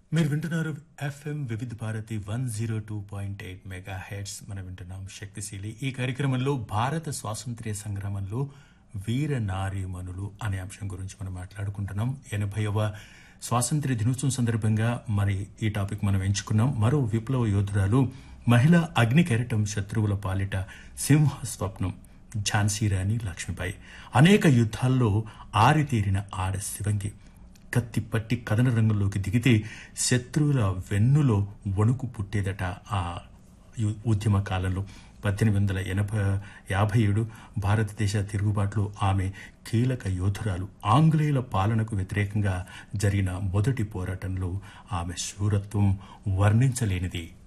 మీరు వింటున్నారు FM Vividh Bharati one zero two point eight megahertz మనం వింటున్నాం శక్తిశీలి ఈ కార్యక్రమంలో భారత స్వాతంత్ర్య సంగ్రామంలో వీర నారీమణులు అనే అంశం గురించి మనం మాట్లాడుకుంటున్నాం ఎనభైవ స్వాతంత్ర్య దినోత్సవం సందర్భంగా మరి ఈ టాపిక్ మనం ఎంచుకున్నాం మరో విప్లవ యోధురాలు మహిళా అగ్ని కెరటం శత్రువుల పాలిట సింహ స్వప్నం ఝాన్సీ రాణి లక్ష్మిబాయి అనేక యుద్ధాల్లో ఆరితేరిన ఆడ శివంగి కత్తి పట్టి కథన రంగంలోకి దిగితే శత్రువుల వెన్నులో వణుకు పుట్టేదట ఆ యు- ఉద్యమ కాలంలో పద్దెనిమిది వందల ఎనభై యాభై ఏడు భారతదేశ తిరుగుబాటులో ఆమె కీలక యోధురాలు ఆంగ్లేయుల పాలనకు వ్యతిరేకంగా జరిగిన మొదటి పోరాటంలో ఆమె శూరత్వం వర్ణించలేనిది